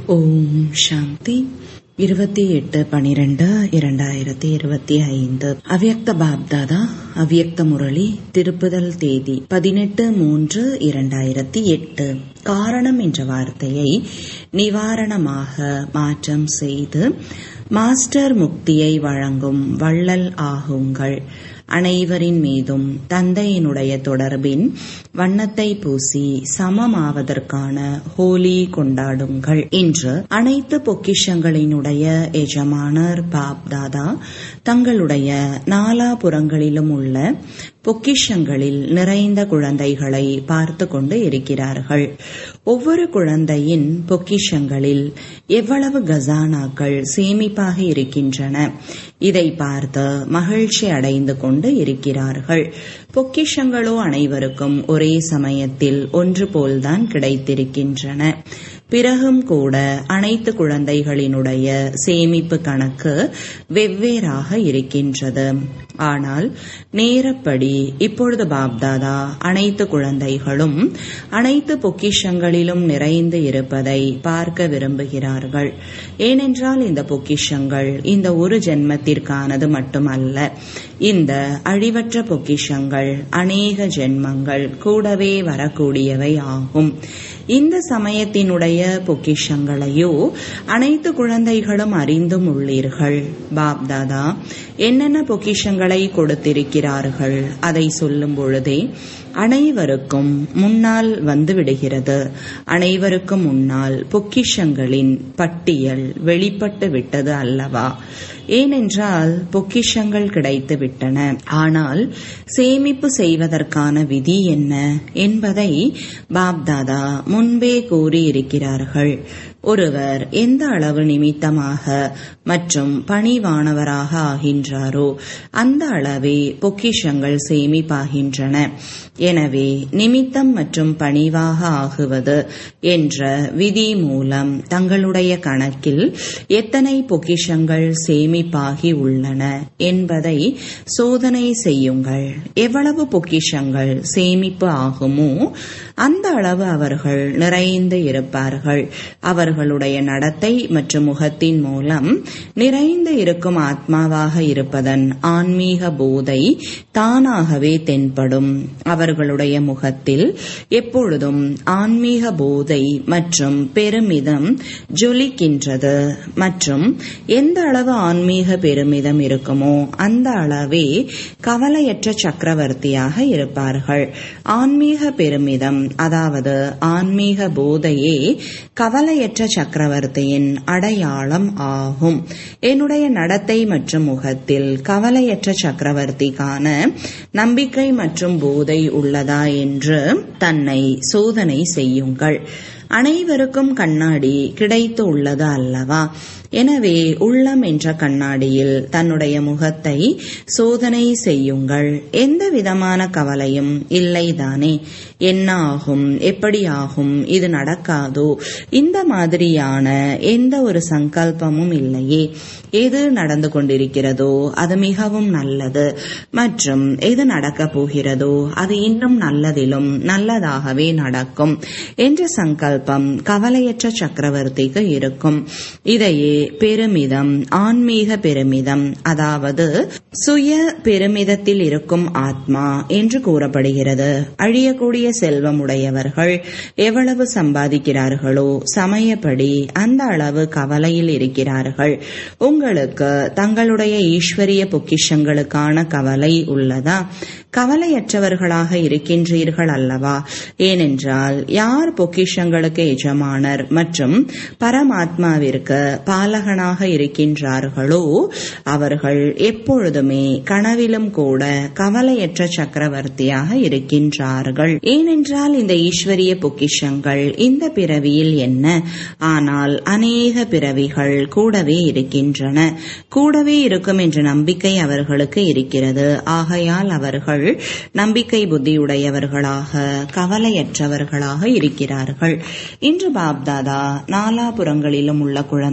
ஓம் சாந்தி இருபத்தி எட்டு பனிரெண்டு இரண்டாயிரத்தி இருபத்தி ஐந்து அவ்யக்த பாப்தாதா அவ்யக்த முரளி திருப்புதல் தேதி பதினெட்டு மூன்று இரண்டாயிரத்தி எட்டு காரணம் என்ற வார்த்தையை நிவாரணமாக மாற்றம் செய்து மாஸ்டர் முக்தியை வழங்கும் வள்ளல் ஆகுங்கள் அனைவரின் மீதும் தந்தையினுடைய தொடர்பின் வண்ணத்தை பூசி சமமாவதற்கான ஹோலி கொண்டாடுங்கள் என்று அனைத்து பொக்கிஷங்களினுடைய எஜமானர் பாப் தாதா தங்களுடைய நாலாபுறங்களிலும் உள்ள பொக்கிஷங்களில் நிறைந்த குழந்தைகளை பார்த்து கொண்டு இருக்கிறார்கள் ஒவ்வொரு குழந்தையின் பொக்கிஷங்களில் எவ்வளவு கசானாக்கள் சேமிப்பாக இருக்கின்றன இதை பார்த்து மகிழ்ச்சி அடைந்து கொண்டு இருக்கிறார்கள் பொக்கிஷங்களோ அனைவருக்கும் ஒரே சமயத்தில் ஒன்று போல்தான் கிடைத்திருக்கின்றன பிறகும் கூட அனைத்து குழந்தைகளினுடைய சேமிப்பு கணக்கு வெவ்வேறாக இருக்கின்றது ஆனால் நேரப்படி இப்பொழுது பாப்தாதா அனைத்து குழந்தைகளும் அனைத்து பொக்கிஷங்களிலும் நிறைந்து இருப்பதை பார்க்க விரும்புகிறார்கள் ஏனென்றால் இந்த பொக்கிஷங்கள் இந்த ஒரு ஜென்மத்திற்கானது மட்டுமல்ல இந்த அழிவற்ற பொக்கிஷங்கள் அநேக ஜென்மங்கள் கூடவே வரக்கூடியவை ஆகும் இந்த சமயத்தினுடைய பொக்கிஷங்களையோ அனைத்து குழந்தைகளும் அறிந்தும் உள்ளீர்கள் பாப்தாதா என்னென்ன பொக்கிஷங்களை கொடுத்திருக்கிறார்கள் அதை சொல்லும் பொழுதே அனைவருக்கும் முன்னால் வந்து விடுகிறது அனைவருக்கும் முன்னால் பொக்கிஷங்களின் பட்டியல் வெளிப்பட்டு விட்டது அல்லவா ஏனென்றால் பொக்கிஷங்கள் கிடைத்து விட்டன ஆனால் சேமிப்பு செய்வதற்கான விதி என்ன என்பதை பாப்தாதா முன்பே கூறியிருக்கிறார்கள் ஒருவர் எந்த அளவு நிமித்தமாக மற்றும் பணிவானவராக ஆகின்றாரோ அந்த அளவே பொக்கிஷங்கள் சேமிப்பாகின்றன எனவே நிமித்தம் மற்றும் பணிவாக ஆகுவது என்ற விதி மூலம் தங்களுடைய கணக்கில் எத்தனை பொக்கிஷங்கள் சேமிப்பாகி உள்ளன என்பதை சோதனை செய்யுங்கள் எவ்வளவு பொக்கிஷங்கள் சேமிப்பு ஆகுமோ அந்த அளவு அவர்கள் நிறைந்து இருப்பார்கள் அவர்களுடைய நடத்தை மற்றும் முகத்தின் மூலம் நிறைந்து இருக்கும் ஆத்மாவாக இருப்பதன் ஆன்மீக போதை தானாகவே தென்படும் அவர்களுடைய முகத்தில் எப்பொழுதும் ஆன்மீக போதை மற்றும் பெருமிதம் ஜொலிக்கின்றது மற்றும் எந்த அளவு ஆன்மீக பெருமிதம் இருக்குமோ அந்த அளவே கவலையற்ற சக்கரவர்த்தியாக இருப்பார்கள் ஆன்மீக பெருமிதம் அதாவது ஆன்மீக போதையே கவலையற்ற சக்கரவர்த்தியின் அடையாளம் ஆகும் என்னுடைய நடத்தை மற்றும் முகத்தில் கவலையற்ற சக்கரவர்த்திக்கான நம்பிக்கை மற்றும் போதை உள்ளதா என்று தன்னை சோதனை செய்யுங்கள் அனைவருக்கும் கண்ணாடி கிடைத்து உள்ளது அல்லவா எனவே உள்ளம் என்ற கண்ணாடியில் தன்னுடைய முகத்தை சோதனை செய்யுங்கள் எந்த விதமான கவலையும் இல்லைதானே என்ன ஆகும் எப்படி ஆகும் இது நடக்காதோ இந்த மாதிரியான எந்த ஒரு சங்கல்பமும் இல்லையே எது நடந்து கொண்டிருக்கிறதோ அது மிகவும் நல்லது மற்றும் எது நடக்கப் போகிறதோ அது இன்னும் நல்லதிலும் நல்லதாகவே நடக்கும் என்ற சங்கல்பம் கவலையற்ற சக்கரவர்த்திக்கு இருக்கும் இதையே பெருமிதம் ஆன்மீக பெருமிதம் அதாவது சுய பெருமிதத்தில் இருக்கும் ஆத்மா என்று கூறப்படுகிறது அழியக்கூடிய செல்வம் உடையவர்கள் எவ்வளவு சம்பாதிக்கிறார்களோ சமயப்படி அந்த அளவு கவலையில் இருக்கிறார்கள் உங்களுக்கு தங்களுடைய ஈஸ்வரிய பொக்கிஷங்களுக்கான கவலை உள்ளதா கவலையற்றவர்களாக இருக்கின்றீர்கள் அல்லவா ஏனென்றால் யார் பொக்கிஷங்களுக்கு எஜமானர் மற்றும் பரமாத்மாவிற்கு பாலகனாக இருக்கின்றார்களோ அவர்கள் எப்பொழுதுமே கனவிலும் கூட கவலையற்ற சக்கரவர்த்தியாக இருக்கின்றார்கள் ஏனென்றால் இந்த ஈஸ்வரிய பொக்கிஷங்கள் இந்த பிறவியில் என்ன ஆனால் அநேக பிறவிகள் கூடவே இருக்கின்றன கூடவே இருக்கும் என்ற நம்பிக்கை அவர்களுக்கு இருக்கிறது ஆகையால் அவர்கள் நம்பிக்கை புத்தியுடையவர்களாக கவலையற்றவர்களாக இருக்கிறார்கள் இன்று பாப்தாதா நாலாபுறங்களிலும் உள்ள குழந்தைகளின்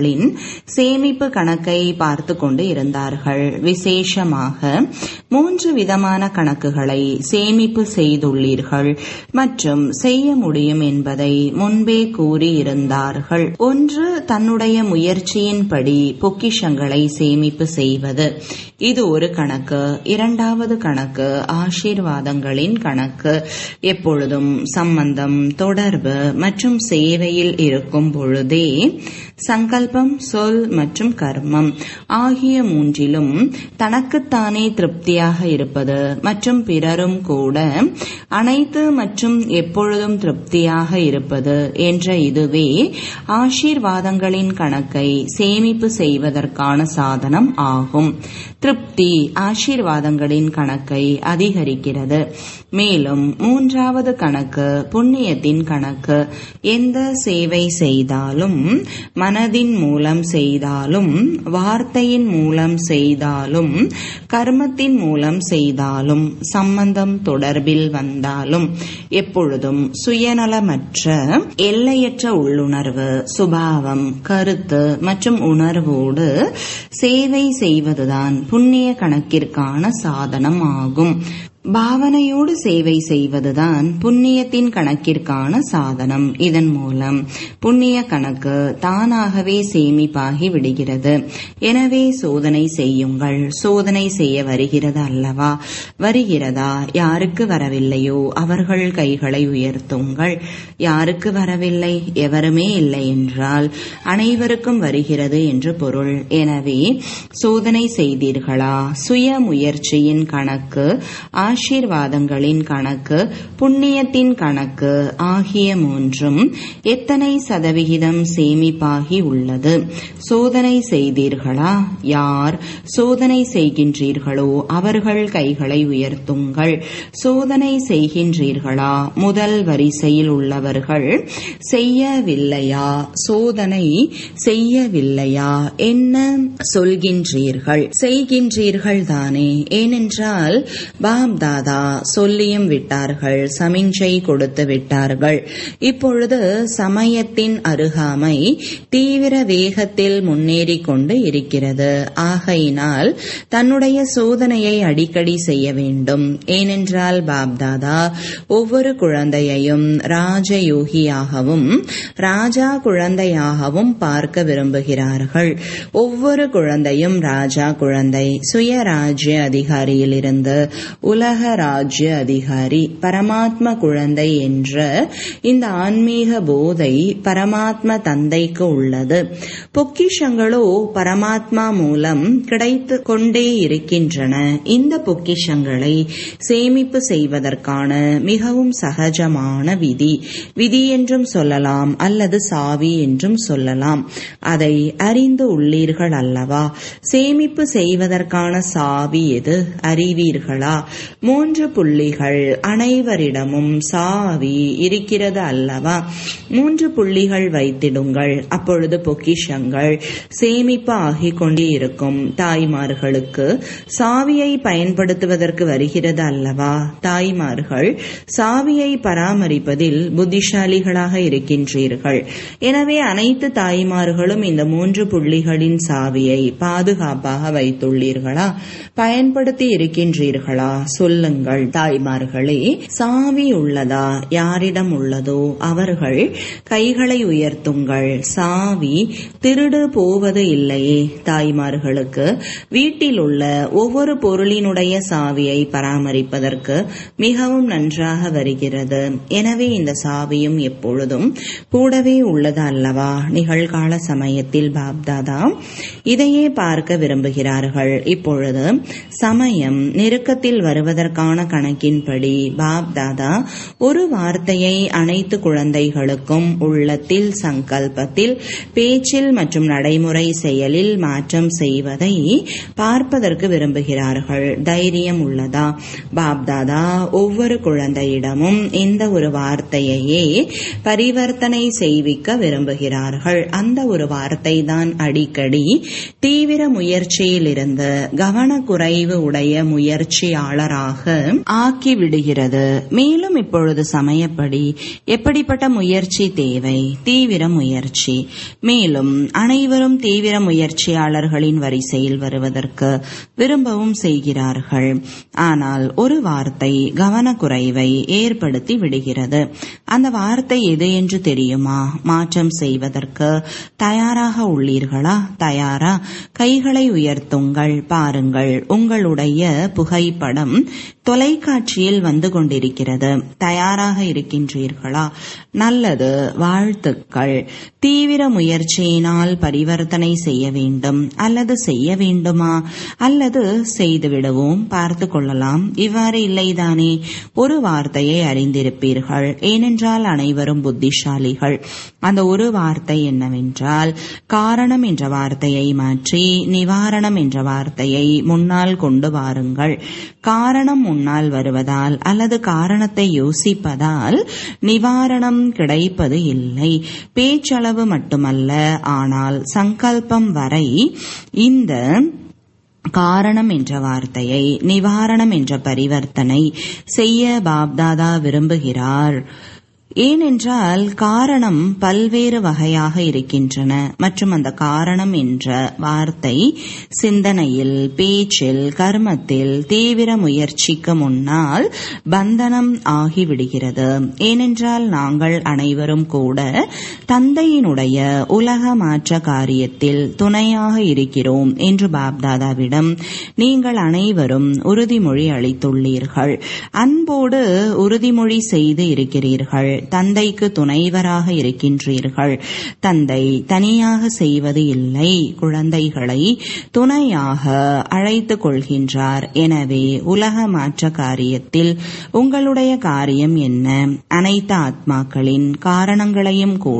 பொருளின் சேமிப்பு கணக்கை பார்த்து கொண்டு இருந்தார்கள் விசேஷமாக மூன்று விதமான கணக்குகளை சேமிப்பு செய்துள்ளீர்கள் மற்றும் செய்ய முடியும் என்பதை முன்பே கூறியிருந்தார்கள் ஒன்று தன்னுடைய முயற்சியின்படி பொக்கிஷங்களை சேமிப்பு செய்வது இது ஒரு கணக்கு இரண்டாவது கணக்கு ஆசீர்வாதங்களின் கணக்கு எப்பொழுதும் சம்பந்தம் தொடர்பு மற்றும் சேவையில் இருக்கும் பொழுதே சங்கல்பம் சொல் மற்றும் கர்மம் ஆகிய மூன்றிலும் தனக்குத்தானே திருப்தியாக இருப்பது மற்றும் பிறரும் கூட அனைத்து மற்றும் எப்பொழுதும் திருப்தியாக இருப்பது என்ற இதுவே ஆசீர்வாதங்களின் கணக்கை சேமிப்பு செய்வதற்கான சாதனம் ஆகும் திருப்தி ஆசீர்வாதங்களின் கணக்கை அதிகரிக்கிறது மேலும் மூன்றாவது கணக்கு புண்ணியத்தின் கணக்கு எந்த சேவை செய்தாலும் மனதின் மூலம் செய்தாலும் வார்த்தையின் மூலம் செய்தாலும் கர்மத்தின் மூலம் செய்தாலும் சம்பந்தம் தொடர்பில் வந்தாலும் எப்பொழுதும் சுயநலமற்ற எல்லையற்ற உள்ளுணர்வு சுபாவம் கருத்து மற்றும் உணர்வோடு சேவை செய்வதுதான் புண்ணிய கணக்கிற்கான சாதனம் ஆகும் பாவனையோடு சேவை செய்வதுதான் புண்ணியத்தின் கணக்கிற்கான சாதனம் இதன் மூலம் புண்ணிய கணக்கு தானாகவே சேமிப்பாகி விடுகிறது எனவே சோதனை செய்யுங்கள் சோதனை செய்ய வருகிறது அல்லவா வருகிறதா யாருக்கு வரவில்லையோ அவர்கள் கைகளை உயர்த்துங்கள் யாருக்கு வரவில்லை எவருமே இல்லை என்றால் அனைவருக்கும் வருகிறது என்று பொருள் எனவே சோதனை செய்தீர்களா சுய முயற்சியின் கணக்கு ஆசீர்வாதங்களின் கணக்கு புண்ணியத்தின் கணக்கு ஆகிய மூன்றும் எத்தனை சதவிகிதம் சேமிப்பாகி உள்ளது சோதனை செய்தீர்களா யார் சோதனை செய்கின்றீர்களோ அவர்கள் கைகளை உயர்த்துங்கள் சோதனை செய்கின்றீர்களா முதல் வரிசையில் உள்ளவர்கள் செய்யவில்லையா சோதனை செய்யவில்லையா என்ன சொல்கின்றீர்கள் செய்கின்றீர்கள் தானே ஏனென்றால் பாப் தாதா சொல்லியும் விட்டார்கள் சமிஞ்சை கொடுத்து விட்டார்கள் இப்பொழுது சமயத்தின் அருகாமை தீவிர வேகத்தில் முன்னேறி கொண்டு இருக்கிறது ஆகையினால் தன்னுடைய சோதனையை அடிக்கடி செய்ய வேண்டும் ஏனென்றால் பாப்தாதா ஒவ்வொரு குழந்தையையும் ராஜயோகியாகவும் ராஜா குழந்தையாகவும் பார்க்க விரும்புகிறார்கள் ஒவ்வொரு குழந்தையும் ராஜா குழந்தை சுயராஜ்ய அதிகாரியிலிருந்து உலக ராஜ்ய அதிகாரி பரமாத்ம குழந்தை என்ற இந்த ஆன்மீக போதை பரமாத்ம தந்தைக்கு உள்ளது பொக்கிஷங்களோ பரமாத்மா மூலம் கிடைத்து கொண்டே இருக்கின்றன இந்த பொக்கிஷங்களை சேமிப்பு செய்வதற்கான மிகவும் சகஜமான விதி விதி என்றும் சொல்லலாம் அல்லது சாவி என்றும் சொல்லலாம் அதை அறிந்து உள்ளீர்கள் அல்லவா சேமிப்பு செய்வதற்கான சாவி எது அறிவீர்களா மூன்று புள்ளிகள் அனைவரிடமும் சாவி இருக்கிறது அல்லவா மூன்று புள்ளிகள் வைத்திடுங்கள் அப்பொழுது பொக்கிஷங்கள் சேமிப்பு ஆகிக் கொண்டே இருக்கும் தாய்மார்களுக்கு சாவியை பயன்படுத்துவதற்கு வருகிறது அல்லவா தாய்மார்கள் சாவியை பராமரிப்பதில் புத்திசாலிகளாக இருக்கின்றீர்கள் எனவே அனைத்து தாய்மார்களும் இந்த மூன்று புள்ளிகளின் சாவியை பாதுகாப்பாக வைத்துள்ளீர்களா பயன்படுத்தி இருக்கின்றீர்களா சொல்லுங்கள் தாய்மார்களே சாவி உள்ளதா யாரிடம் உள்ளதோ அவர்கள் கைகளை உயர்த்துங்கள் சாவி திருடு போவது இல்லையே தாய்மார்களுக்கு வீட்டில் உள்ள ஒவ்வொரு பொருளினுடைய சாவியை பராமரிப்பதற்கு மிகவும் நன்றாக வருகிறது எனவே இந்த சாவியும் எப்பொழுதும் கூடவே உள்ளது அல்லவா நிகழ்கால சமயத்தில் பாப்தாதா இதையே பார்க்க விரும்புகிறார்கள் இப்பொழுது சமயம் நெருக்கத்தில் வருவதற்கான கணக்கின்படி பாப் தாதா ஒரு வார்த்தையை அனைத்து குழந்தைகளுக்கும் உள்ளத்தில் சங்கல்பத்தில் பேச்சில் மற்றும் நடைமுறை செயலில் மாற்றம் செய்வதை பார்ப்பதற்கு விரும்புகிறார்கள் தைரியம் உள்ளதா பாப் தாதா ஒவ்வொரு குழந்தையிடமும் இந்த ஒரு வார்த்தையையே பரிவர்த்தனை செய்விக்க விரும்புகிறார்கள் அந்த ஒரு வார்த்தை தான் அடிக்கடி தீவிர முயற்சியிலிருந்து கவனக்குறைவு உடைய முயற்சியாளராக முறையாக ஆக்கி விடுகிறது மேலும் இப்பொழுது சமயப்படி எப்படிப்பட்ட முயற்சி தேவை தீவிர முயற்சி மேலும் அனைவரும் தீவிர முயற்சியாளர்களின் வரிசையில் வருவதற்கு விரும்பவும் செய்கிறார்கள் ஆனால் ஒரு வார்த்தை கவனக்குறைவை ஏற்படுத்தி விடுகிறது அந்த வார்த்தை எது என்று தெரியுமா மாற்றம் செய்வதற்கு தயாராக உள்ளீர்களா தயாரா கைகளை உயர்த்துங்கள் பாருங்கள் உங்களுடைய புகைப்படம் தொலைக்காட்சியில் வந்து கொண்டிருக்கிறது தயாராக இருக்கின்றீர்களா நல்லது வாழ்த்துக்கள் தீவிர முயற்சியினால் பரிவர்த்தனை செய்ய வேண்டும் அல்லது செய்ய வேண்டுமா அல்லது செய்து விடுவோம் பார்த்து கொள்ளலாம் இவ்வாறு இல்லைதானே ஒரு வார்த்தையை அறிந்திருப்பீர்கள் ஏனென்றால் அனைவரும் புத்திசாலிகள் அந்த ஒரு வார்த்தை என்னவென்றால் காரணம் என்ற வார்த்தையை மாற்றி நிவாரணம் என்ற வார்த்தையை முன்னால் கொண்டு வாருங்கள் காரணம் முன்னால் வருவதால் அல்லது காரணத்தை யோசிப்பதால் நிவாரணம் கிடைப்பது இல்லை பேச்சளவு மட்டுமல்ல ஆனால் சங்கல்பம் வரை இந்த காரணம் என்ற வார்த்தையை நிவாரணம் என்ற பரிவர்த்தனை செய்ய பாப்தாதா விரும்புகிறார் ஏனென்றால் காரணம் பல்வேறு வகையாக இருக்கின்றன மற்றும் அந்த காரணம் என்ற வார்த்தை சிந்தனையில் பேச்சில் கர்மத்தில் தீவிர முயற்சிக்கு முன்னால் பந்தனம் ஆகிவிடுகிறது ஏனென்றால் நாங்கள் அனைவரும் கூட தந்தையினுடைய உலக மாற்ற காரியத்தில் துணையாக இருக்கிறோம் என்று பாப்தாதாவிடம் நீங்கள் அனைவரும் உறுதிமொழி அளித்துள்ளீர்கள் அன்போடு உறுதிமொழி செய்து இருக்கிறீர்கள் தந்தைக்கு துணைவராக இருக்கின்றீர்கள் தந்தை தனியாக செய்வது இல்லை குழந்தைகளை துணையாக அழைத்துக் கொள்கின்றார் எனவே உலக மாற்ற காரியத்தில் உங்களுடைய காரியம் என்ன அனைத்து ஆத்மாக்களின் காரணங்களையும் கூட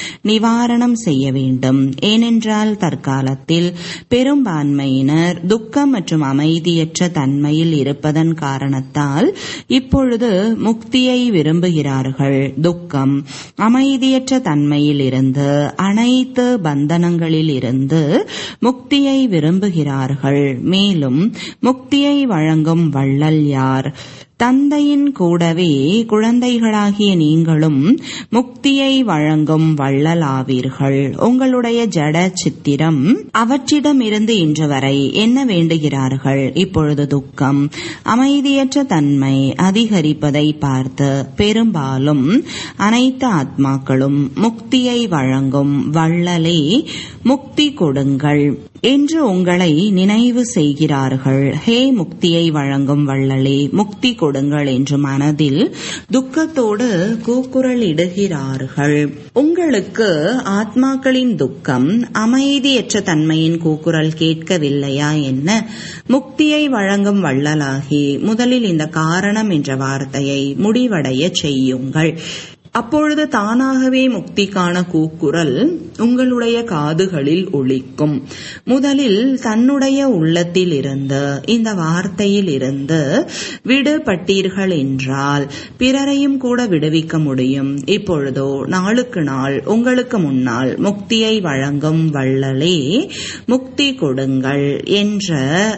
நிவாரணம் செய்ய வேண்டும் ஏனென்றால் தற்காலத்தில் பெரும்பான்மையினர் துக்கம் மற்றும் அமைதியற்ற தன்மையில் இருப்பதன் காரணத்தால் இப்பொழுது முக்தியை விரும்புகிறார்கள் துக்கம் அமைதியற்ற தன்மையில் இருந்து அனைத்து பந்தனங்களில் இருந்து முக்தியை விரும்புகிறார்கள் மேலும் முக்தியை வழங்கும் வள்ளல் யார் தந்தையின் கூடவே குழந்தைகளாகிய நீங்களும் முக்தியை வழங்கும் வள்ளலாவீர்கள் உங்களுடைய ஜட சித்திரம் அவற்றிடமிருந்து இன்று வரை என்ன வேண்டுகிறார்கள் இப்பொழுது துக்கம் அமைதியற்ற தன்மை அதிகரிப்பதை பார்த்து பெரும்பாலும் அனைத்து ஆத்மாக்களும் முக்தியை வழங்கும் வள்ளலே முக்தி கொடுங்கள் என்று உங்களை நினைவு செய்கிறார்கள் ஹே முக்தியை வழங்கும் வள்ளலே முக்தி கொடுங்கள் என்று மனதில் துக்கத்தோடு கூக்குரல் இடுகிறார்கள் உங்களுக்கு ஆத்மாக்களின் துக்கம் அமைதியற்ற தன்மையின் கூக்குரல் கேட்கவில்லையா என்ன முக்தியை வழங்கும் வள்ளலாகி முதலில் இந்த காரணம் என்ற வார்த்தையை முடிவடைய செய்யுங்கள் அப்பொழுது தானாகவே முக்திக்கான கூக்குரல் உங்களுடைய காதுகளில் ஒலிக்கும் முதலில் தன்னுடைய உள்ளத்தில் இருந்து இந்த வார்த்தையில் இருந்து விடுபட்டீர்கள் என்றால் பிறரையும் கூட விடுவிக்க முடியும் இப்பொழுதோ நாளுக்கு நாள் உங்களுக்கு முன்னால் முக்தியை வழங்கும் வள்ளலே முக்தி கொடுங்கள் என்ற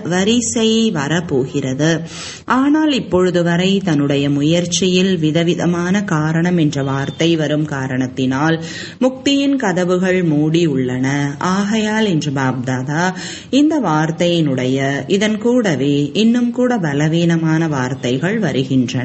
வரிசை வரப்போகிறது ஆனால் இப்பொழுது வரை தன்னுடைய முயற்சியில் விதவிதமான காரணம் என்ற வார்த்தை வரும் காரணத்தினால் முக்தியின் கதவுகள் மூடி உள்ளன ஆகையால் என்று பாப்தாதா இந்த வார்த்தையினுடைய இதன் கூடவே இன்னும் கூட பலவீனமான வார்த்தைகள் வருகின்றன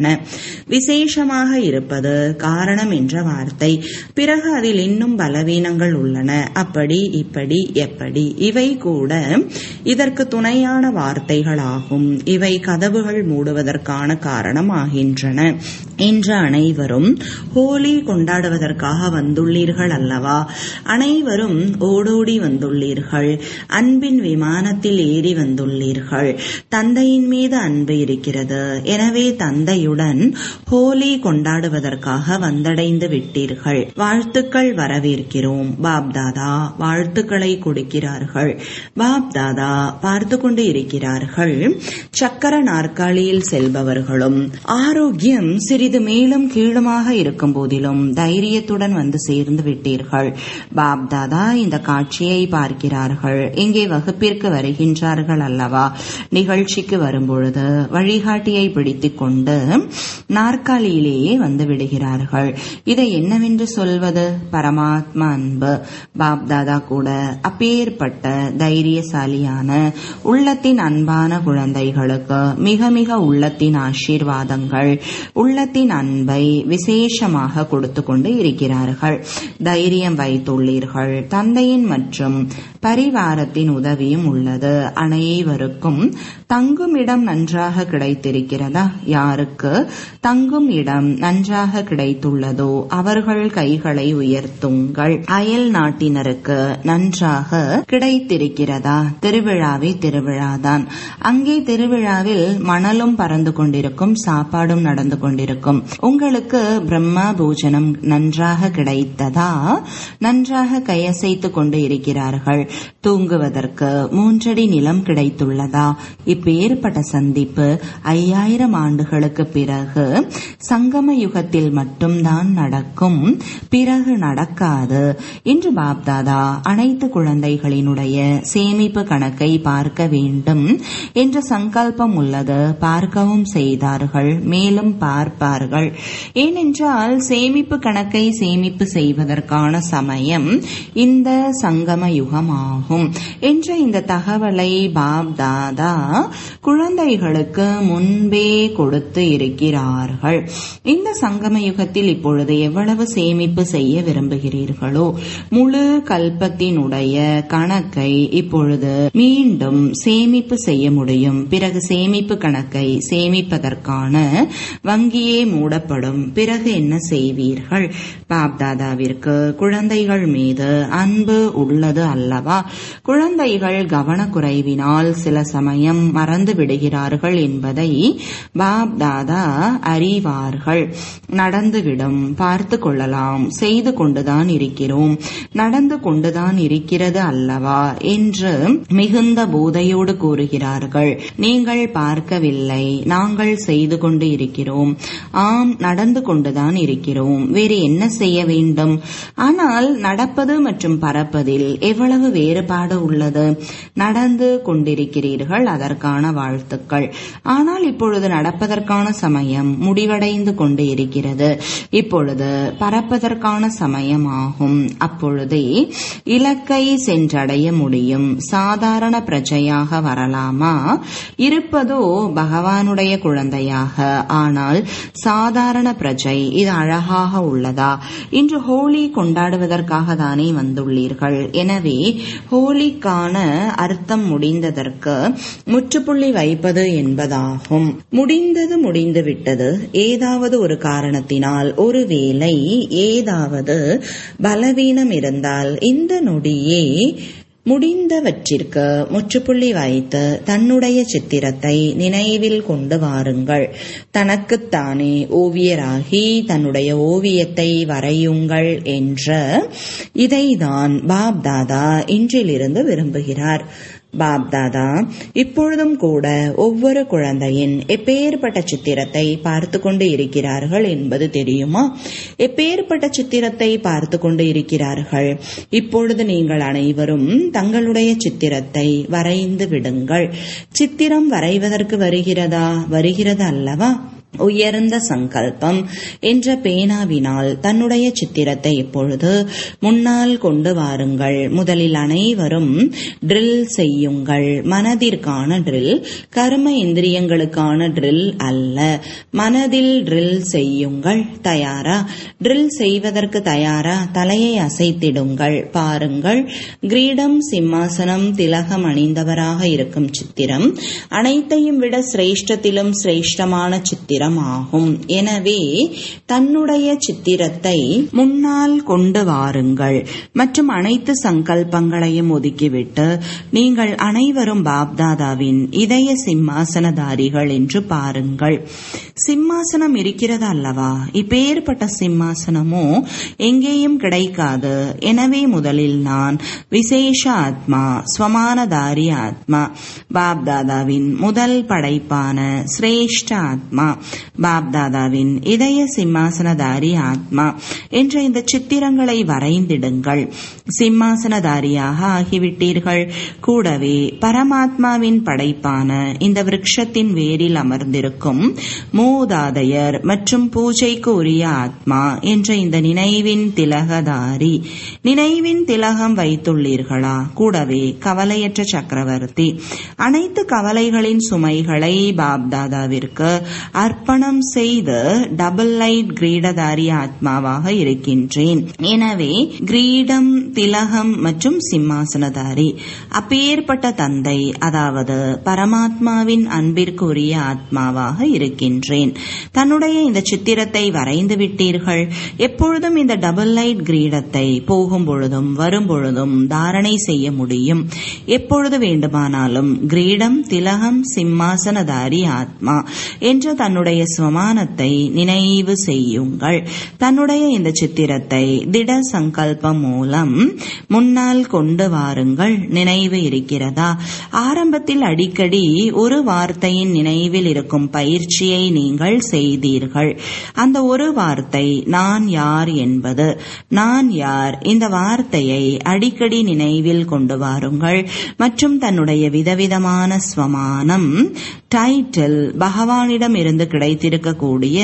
விசேஷமாக இருப்பது காரணம் என்ற வார்த்தை பிறகு அதில் இன்னும் பலவீனங்கள் உள்ளன அப்படி இப்படி எப்படி இவை கூட இதற்கு துணையான வார்த்தைகளாகும் இவை கதவுகள் மூடுவதற்கான காரணம் ஆகின்றன இன்று அனைவரும் ஹோலி கொண்டாடுவதற்காக வந்துள்ளீர்கள் அல்லவா அனைவரும் ஓடோடி வந்துள்ளீர்கள் அன்பின் விமானத்தில் ஏறி வந்துள்ளீர்கள் தந்தையின் மீது அன்பு இருக்கிறது எனவே தந்தையுடன் ஹோலி கொண்டாடுவதற்காக வந்தடைந்து விட்டீர்கள் வாழ்த்துக்கள் வரவேற்கிறோம் பாப்தாதா வாழ்த்துக்களை கொடுக்கிறார்கள் பாப்தாதா பார்த்து கொண்டு இருக்கிறார்கள் சக்கர நாற்காலியில் செல்பவர்களும் ஆரோக்கியம் சிறிது சிறிது மேலும் கீழுமாக இருக்கும் போதிலும் தைரியத்துடன் வந்து சேர்ந்து விட்டீர்கள் பாப்தாதா இந்த காட்சியை பார்க்கிறார்கள் இங்கே வகுப்பிற்கு வருகின்றார்கள் அல்லவா நிகழ்ச்சிக்கு வரும்பொழுது வழிகாட்டியை பிடித்துக் கொண்டு நாற்காலியிலேயே வந்து விடுகிறார்கள் இதை என்னவென்று சொல்வது பரமாத்மா அன்பு பாப்தாதா கூட அப்பேற்பட்ட தைரியசாலியான உள்ளத்தின் அன்பான குழந்தைகளுக்கு மிக மிக உள்ளத்தின் ஆசீர்வாதங்கள் உள்ளத்தின் அன்பை விசேஷமாக கொடுத்து கொண்டு இருக்கிறார்கள் தைரியம் வைத்துள்ளீர்கள் தந்தையின் மற்றும் பரிவாரத்தின் உதவியும் உள்ளது அனைவருக்கும் தங்கும் இடம் நன்றாக கிடைத்திருக்கிறதா யாருக்கு தங்கும் இடம் நன்றாக கிடைத்துள்ளதோ அவர்கள் கைகளை உயர்த்துங்கள் அயல் நாட்டினருக்கு நன்றாக கிடைத்திருக்கிறதா திருவிழாவே திருவிழாதான் அங்கே திருவிழாவில் மணலும் பறந்து கொண்டிருக்கும் சாப்பாடும் நடந்து கொண்டிருக்கும் உங்களுக்கு பிரம்மா பூஜனம் நன்றாக கிடைத்ததா நன்றாக கையசைத்துக் கொண்டு இருக்கிறார்கள் தூங்குவதற்கு மூன்றடி நிலம் கிடைத்துள்ளதா இப்பேற்பட்ட சந்திப்பு ஐயாயிரம் ஆண்டுகளுக்கு பிறகு சங்கம யுகத்தில் மட்டும்தான் நடக்கும் பிறகு நடக்காது இன்று பாப்தாதா அனைத்து குழந்தைகளினுடைய சேமிப்பு கணக்கை பார்க்க வேண்டும் என்ற சங்கல்பம் உள்ளது பார்க்கவும் செய்தார்கள் மேலும் பார்ப்பார்கள் ஏனென்றால் சேமிப்பு கணக்கை சேமிப்பு செய்வதற்கான சமயம் இந்த சங்கம யுகம் ஆகும் என்ற இந்த தகவலை பாப் தாதா குழந்தைகளுக்கு முன்பே கொடுத்து இருக்கிறார்கள் இந்த சங்கம யுகத்தில் இப்பொழுது எவ்வளவு சேமிப்பு செய்ய விரும்புகிறீர்களோ முழு கல்பத்தினுடைய கணக்கை இப்பொழுது மீண்டும் சேமிப்பு செய்ய முடியும் பிறகு சேமிப்பு கணக்கை சேமிப்பதற்கான வங்கியே மூடப்படும் பிறகு என்ன செய்வீர்கள் பாப்தாதாவிற்கு குழந்தைகள் மீது அன்பு உள்ளது அல்லவா குழந்தைகள் கவனக்குறைவினால் சில சமயம் மறந்து விடுகிறார்கள் என்பதை பாப் தாதா அறிவார்கள் நடந்துவிடும் பார்த்து கொள்ளலாம் செய்து கொண்டுதான் இருக்கிறோம் நடந்து கொண்டுதான் இருக்கிறது அல்லவா என்று மிகுந்த போதையோடு கூறுகிறார்கள் நீங்கள் பார்க்கவில்லை நாங்கள் செய்து கொண்டு இருக்கிறோம் ஆம் நடந்து கொண்டுதான் இருக்கிறோம் வேறு என்ன செய்ய வேண்டும் ஆனால் நடப்பது மற்றும் பறப்பதில் எவ்வளவு வேறுபாடு உள்ளது நடந்து கொண்டிருக்கிறீர்கள் அதற்கான வாழ்த்துக்கள் ஆனால் இப்பொழுது நடப்பதற்கான சமயம் முடிவடைந்து கொண்டு இருக்கிறது இப்பொழுது பறப்பதற்கான சமயம் ஆகும் அப்பொழுதே இலக்கை சென்றடைய முடியும் சாதாரண பிரஜையாக வரலாமா இருப்பதோ பகவானுடைய குழந்தையாக ஆனால் சாதாரண பிரஜை இது அழகாக உள்ளதா இன்று ஹோலி கொண்டாடுவதற்காக தானே வந்துள்ளீர்கள் எனவே ஹோலிக்கான அர்த்தம் முடிந்ததற்கு முற்றுப்புள்ளி வைப்பது என்பதாகும் முடிந்தது முடிந்துவிட்டது ஏதாவது ஒரு காரணத்தினால் ஒருவேளை ஏதாவது பலவீனம் இருந்தால் இந்த நொடியே முடிந்தவற்றிற்கு முற்றுப்புள்ளி வைத்து தன்னுடைய சித்திரத்தை நினைவில் கொண்டு வாருங்கள் தனக்குத்தானே ஓவியராகி தன்னுடைய ஓவியத்தை வரையுங்கள் என்ற இதைதான் பாப் தாதா இன்றிலிருந்து விரும்புகிறார் பாப்தாதா இப்பொழுதும் கூட ஒவ்வொரு குழந்தையின் எப்பேற்பட்ட சித்திரத்தை பார்த்து கொண்டு இருக்கிறார்கள் என்பது தெரியுமா எப்பேற்பட்ட சித்திரத்தை பார்த்து கொண்டு இருக்கிறார்கள் இப்பொழுது நீங்கள் அனைவரும் தங்களுடைய சித்திரத்தை வரைந்து விடுங்கள் சித்திரம் வரைவதற்கு வருகிறதா வருகிறது அல்லவா உயர்ந்த சங்கல்பம் என்ற பேனாவினால் தன்னுடைய சித்திரத்தை இப்பொழுது முன்னால் கொண்டு வாருங்கள் முதலில் அனைவரும் ட்ரில் செய்யுங்கள் மனதிற்கான ட்ரில் கர்ம இந்திரியங்களுக்கான ட்ரில் அல்ல மனதில் ட்ரில் செய்யுங்கள் தயாரா ட்ரில் செய்வதற்கு தயாரா தலையை அசைத்திடுங்கள் பாருங்கள் கிரீடம் சிம்மாசனம் திலகம் அணிந்தவராக இருக்கும் சித்திரம் அனைத்தையும் விட சிரேஷ்டத்திலும் சிரேஷ்டமான சித்திரம் ஆகும் எனவே தன்னுடைய சித்திரத்தை முன்னால் கொண்டு வாருங்கள் மற்றும் அனைத்து சங்கல்பங்களையும் ஒதுக்கிவிட்டு நீங்கள் அனைவரும் பாப்தாதாவின் இதய சிம்மாசனதாரிகள் என்று பாருங்கள் சிம்மாசனம் இருக்கிறது அல்லவா இப்பேற்பட்ட சிம்மாசனமோ எங்கேயும் கிடைக்காது எனவே முதலில் நான் விசேஷ ஆத்மா ஸ்வமானதாரி ஆத்மா பாப்தாதாவின் முதல் படைப்பான சிரேஷ்ட ஆத்மா பாப்தாதாவின் இதய சிம்மாசனதாரி ஆத்மா என்ற இந்த சித்திரங்களை வரைந்திடுங்கள் சிம்மாசனதாரியாக ஆகிவிட்டீர்கள் கூடவே பரமாத்மாவின் படைப்பான இந்த விருட்சத்தின் வேரில் அமர்ந்திருக்கும் மூதாதையர் மற்றும் பூஜைக்கு உரிய ஆத்மா என்ற இந்த நினைவின் திலகதாரி நினைவின் திலகம் வைத்துள்ளீர்களா கூடவே கவலையற்ற சக்கரவர்த்தி அனைத்து கவலைகளின் சுமைகளை பாப்தாதாவிற்கு அர்ப்பணம் செய்து டபுள் லைட் கிரீடதாரி ஆத்மாவாக இருக்கின்றேன் எனவே கிரீடம் திலகம் மற்றும் சிம்மாசனதாரி அப்பேற்பட்ட தந்தை அதாவது பரமாத்மாவின் அன்பிற்கு உரிய ஆத்மாவாக இருக்கின்றேன் தன்னுடைய இந்த சித்திரத்தை வரைந்து விட்டீர்கள் எப்பொழுதும் இந்த டபுள் லைட் கிரீடத்தை போகும் பொழுதும் வரும் பொழுதும் தாரணை செய்ய முடியும் எப்பொழுது வேண்டுமானாலும் கிரீடம் திலகம் சிம்மாசனதாரி ஆத்மா என்ற தன்னுடைய சுவமானத்தை நினைவு செய்யுங்கள் தன்னுடைய இந்த சித்திரத்தை திட சங்கல்பம் மூலம் முன்னால் கொண்டு வாருங்கள் நினைவு இருக்கிறதா ஆரம்பத்தில் அடிக்கடி ஒரு வார்த்தையின் நினைவில் இருக்கும் பயிற்சியை நீங்கள் செய்தீர்கள் அந்த ஒரு வார்த்தை நான் யார் என்பது நான் யார் இந்த வார்த்தையை அடிக்கடி நினைவில் கொண்டு வாருங்கள் மற்றும் தன்னுடைய விதவிதமான ஸ்வமானம் டைட்டில் பகவானிடம் இருந்து கிடைத்திருக்கக்கூடிய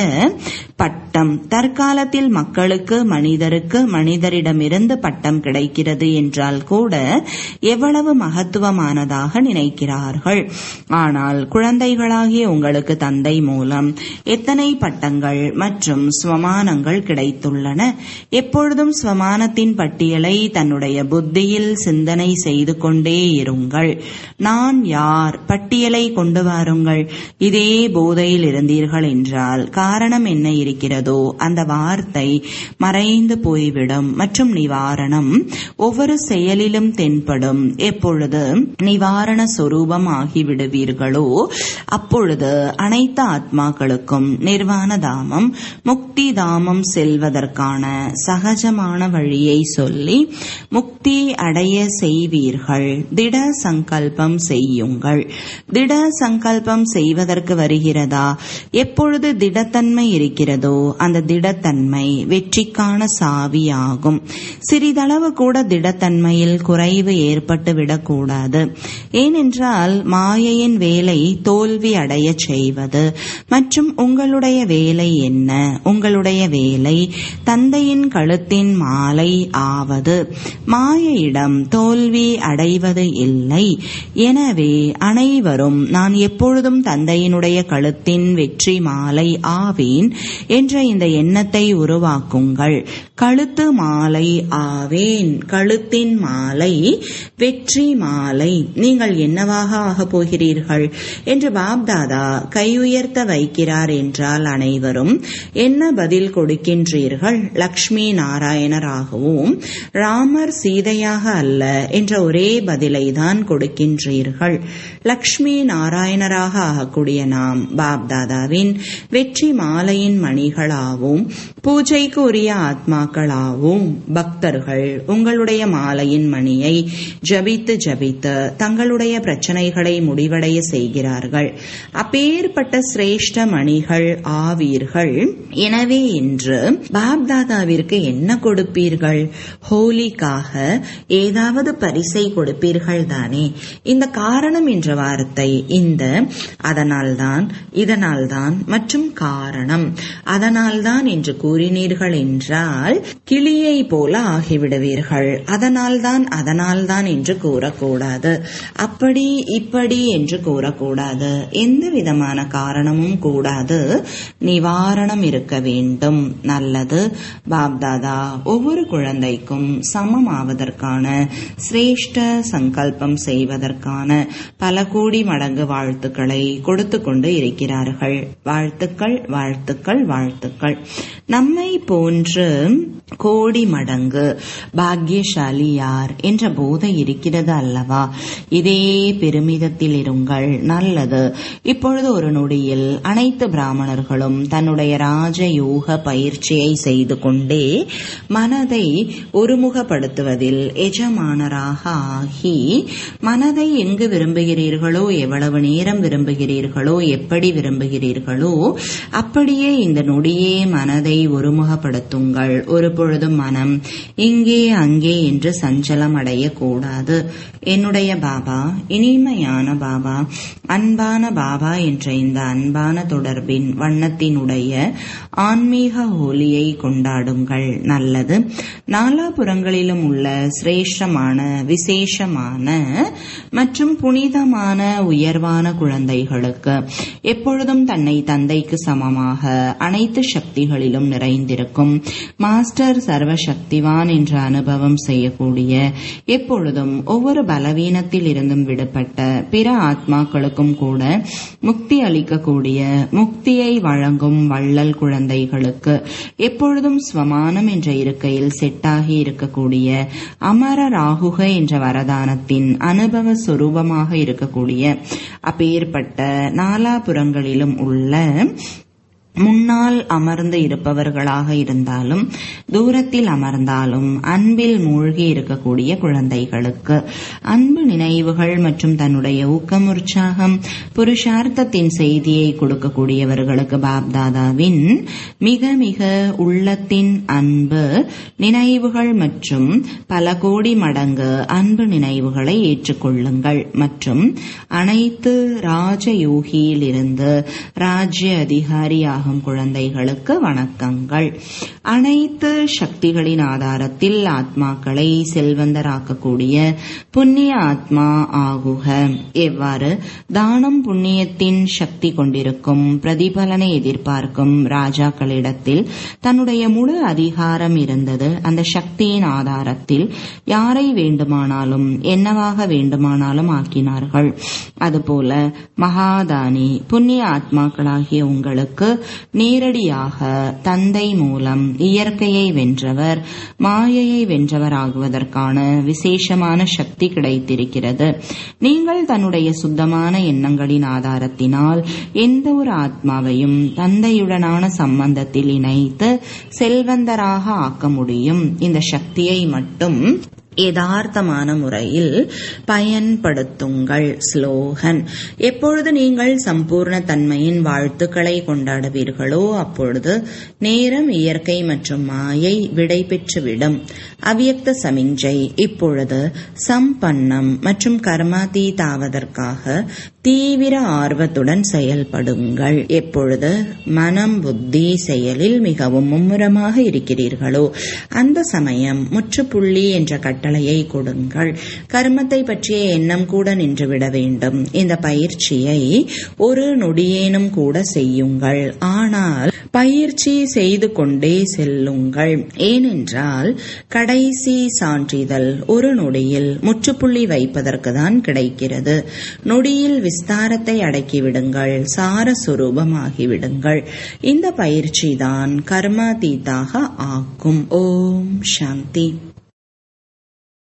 பட்டம் தற்காலத்தில் மக்களுக்கு மனிதருக்கு மனிதரிடமிருந்து பட்டம் கிடைக்கிறது என்றால் கூட எவ்வளவு மகத்துவமானதாக நினைக்கிறார்கள் ஆனால் குழந்தைகளாகிய உங்களுக்கு தந்தை மூலம் எத்தனை பட்டங்கள் மற்றும் ஸ்வமானங்கள் கிடைத்துள்ளன எப்பொழுதும் ஸ்வமானத்தின் பட்டியலை தன்னுடைய புத்தியில் சிந்தனை செய்து கொண்டே இருங்கள் நான் யார் பட்டியலை கொண்டு வாருங்கள் இதே போதையில் இருந்தீர்கள் என்றால் காரணம் என்ன இருக்கிறதோ அந்த வார்த்தை மறைந்து போய்விடும் மற்றும் நிவாரணம் ஒவ்வொரு செயலிலும் தென்படும் எப்பொழுது நிவாரண சொரூபம் ஆகிவிடுவீர்களோ அப்பொழுது அனைத்து ஆத்மாக்களுக்கும் நிர்வாண தாமம் முக்தி தாமம் செல்வதற்கான சகஜமான வழியை சொல்லி முக்தி அடைய செய்வீர்கள் திட சங்கல்பம் செய்யுங்கள் திட சங்கல்பம் செய்வதற்கு வருகிறதா எப்பொழுது திடத்தன்மை இருக்கிறதோ அந்த திடத்தன்மை வெற்றிக்கான சாவியாகும் சிறிதளவு கூட திடத்தன்மையில் குறைவு ஏற்பட்டு விடக்கூடாது ஏனென்றால் மாயையின் வேலை தோல்வி அடைய செய்வது மற்றும் உங்களுடைய வேலை என்ன உங்களுடைய வேலை தந்தையின் கழுத்தின் மாலை ஆவது மாயையிடம் தோல்வி அடைவது இல்லை எனவே அனைவரும் நான் எப்பொழுதும் தந்தையினுடைய கழுத்தின் வெற்றி மாலை ஆவேன் என்ற இந்த எண்ணத்தை உருவாக்குங்கள் கழுத்து மாலை ஆவேன் கழுத்தின் மாலை வெற்றி மாலை நீங்கள் என்னவாக ஆகப் போகிறீர்கள் என்று பாப்தாதா கை உயர்த்த வைக்கிறார் என்றால் அனைவரும் என்ன பதில் கொடுக்கின்றீர்கள் லக்ஷ்மி நாராயணராகவும் ராமர் சீதையாக அல்ல என்ற ஒரே பதிலை தான் கொடுக்கின்றீர்கள் லக்ஷ்மி நாராயணராக ஆகக்கூடிய நாம் பாப்தாதாவின் வெற்றி மாலையின் மணிகளாகவும் பூஜைக்கு உரிய ஆத்மாக்களாகவும் பக்தர்கள் உங்களுடைய மாலையின் மணியை ஜபித்து ஜபித்து தங்களுடைய பிரச்சனைகளை முடிவடைய செய்கிறார்கள் அப்பேற்பட்ட சிரேஷ்ட மணிகள் ஆவீர்கள் எனவே இன்று பாப்தாதாவிற்கு என்ன கொடுப்பீர்கள் ஹோலிக்காக ஏதாவது பரிசை கொடுப்பீர்கள் தானே இந்த காரணம் என்ற வார்த்தை இந்த அதனால்தான் இதனால்தான் மற்றும் காரணம் அதனால்தான் என்று கூறினீர்கள் என்றால் கிளியை போல ஆகிவிடுவீர்கள் அதனால்தான் அதனால்தான் என்று கூறக்கூடாது அப்படி இப்படி என்று கூறக்கூடாது எந்த விதமான காரணமும் கூடாது நிவாரணம் இருக்க வேண்டும் நல்லது பாப்தாதா ஒவ்வொரு குழந்தைக்கும் சமமாவதற்கான சிரேஷ்ட சங்கல்பம் செய்வதற்கான பல கோடி மடங்கு வாழ்த்துக்களை கொடுத்து கொண்டு இருக்கிறார்கள் வாழ்த்துக்கள் வாழ்த்துக்கள் வாழ்த்துக்கள் நம்மை போன்று கோடி மடங்கு பாக்யசாலி யார் என்ற போதை இருக்கிறது அல்லவா இதே பெருமிதத்தில் இருங்கள் நல்லது இப்பொழுது ஒரு நொடியில் அனை அனைத்து பிராமணர்களும் தன்னுடைய ராஜயோக பயிற்சியை செய்து கொண்டே மனதை ஒருமுகப்படுத்துவதில் எஜமானராக ஆகி மனதை எங்கு விரும்புகிறீர்களோ எவ்வளவு நேரம் விரும்புகிறீர்களோ எப்படி விரும்புகிறீர்களோ அப்படியே இந்த நொடியே மனதை ஒருமுகப்படுத்துங்கள் ஒரு பொழுதும் மனம் இங்கே அங்கே என்று சஞ்சலம் அடையக்கூடாது என்னுடைய பாபா இனிமையான பாபா அன்பான பாபா என்ற இந்த அன்பான தொடர்பின் வண்ணத்தினுடைய ஆன்மீக ஹோலியை கொண்டாடுங்கள் நல்லது நாலாபுறங்களிலும் உள்ள சிரேஷ்டமான விசேஷமான மற்றும் புனிதமான உயர்வான குழந்தைகளுக்கு எப்பொழுதும் தன்னை தந்தைக்கு சமமாக அனைத்து சக்திகளிலும் நிறைந்திருக்கும் மாஸ்டர் சர்வசக்திவான் என்ற அனுபவம் செய்யக்கூடிய எப்பொழுதும் ஒவ்வொரு பலவீனத்தில் இருந்தும் விடுபட்ட பிற ஆத்மாக்களுக்கும் கூட முக்தி அளிக்கக்கூடிய முக்தியை வழங்கும் வள்ளல் குழந்தைகளுக்கு எப்பொழுதும் ஸ்வமானம் என்ற இருக்கையில் செட்டாகி இருக்கக்கூடிய அமர ராகுக என்ற வரதானத்தின் அனுபவ சுரூபமாக இருக்கக்கூடிய அப்பேற்பட்ட நாலாபுறங்களிலும் உள்ள முன்னால் அமர்ந்து இருப்பவர்களாக இருந்தாலும் தூரத்தில் அமர்ந்தாலும் அன்பில் மூழ்கி இருக்கக்கூடிய குழந்தைகளுக்கு அன்பு நினைவுகள் மற்றும் தன்னுடைய ஊக்கம் உற்சாகம் புருஷார்த்தத்தின் செய்தியை கொடுக்கக்கூடியவர்களுக்கு பாப்தாதாவின் மிக மிக உள்ளத்தின் அன்பு நினைவுகள் மற்றும் பல கோடி மடங்கு அன்பு நினைவுகளை ஏற்றுக்கொள்ளுங்கள் மற்றும் அனைத்து ராஜயோகியில் இருந்து ராஜ்ய அதிகாரியாக ஆகும் குழந்தைகளுக்கு வணக்கங்கள் அனைத்து சக்திகளின் ஆதாரத்தில் ஆத்மாக்களை செல்வந்தராக்கக்கூடிய புண்ணிய ஆத்மா ஆகுக எவ்வாறு தானம் புண்ணியத்தின் சக்தி கொண்டிருக்கும் பிரதிபலனை எதிர்பார்க்கும் ராஜாக்களிடத்தில் தன்னுடைய முழு அதிகாரம் இருந்தது அந்த சக்தியின் ஆதாரத்தில் யாரை வேண்டுமானாலும் என்னவாக வேண்டுமானாலும் ஆக்கினார்கள் அதுபோல மகாதானி புண்ணிய ஆத்மாக்களாகிய உங்களுக்கு நேரடியாக தந்தை மூலம் இயற்கையை வென்றவர் மாயையை வென்றவர் ஆகுவதற்கான விசேஷமான சக்தி கிடைத்திருக்கிறது நீங்கள் தன்னுடைய சுத்தமான எண்ணங்களின் ஆதாரத்தினால் எந்த ஒரு ஆத்மாவையும் தந்தையுடனான சம்பந்தத்தில் இணைத்து செல்வந்தராக ஆக்க முடியும் இந்த சக்தியை மட்டும் யதார்த்தமான முறையில் பயன்படுத்துங்கள் ஸ்லோகன் எப்பொழுது நீங்கள் சம்பூர்ண தன்மையின் வாழ்த்துக்களை கொண்டாடுவீர்களோ அப்பொழுது நேரம் இயற்கை மற்றும் மாயை விடை பெற்றுவிடும் அவ்யக்த சமிஞ்சை இப்பொழுது சம்பன்னம் மற்றும் கர்மாதீதாவதற்காக தீவிர ஆர்வத்துடன் செயல்படுங்கள் எப்பொழுது மனம் புத்தி செயலில் மிகவும் மும்முரமாக இருக்கிறீர்களோ அந்த சமயம் முற்றுப்புள்ளி என்ற கட்டளையை கொடுங்கள் கர்மத்தை பற்றிய எண்ணம் கூட நின்றுவிட வேண்டும் இந்த பயிற்சியை ஒரு நொடியேனும் கூட செய்யுங்கள் ஆனால் பயிற்சி செய்து கொண்டே செல்லுங்கள் ஏனென்றால் கடைசி சான்றிதழ் ஒரு நொடியில் முற்றுப்புள்ளி வைப்பதற்கு தான் கிடைக்கிறது நொடியில் விஸ்தாரத்தை அடக்கிவிடுங்கள் சார சுரூபமாகிவிடுங்கள் இந்த பயிற்சி தான் கர்மாதீதாக ஆக்கும் ஓம் சாந்தி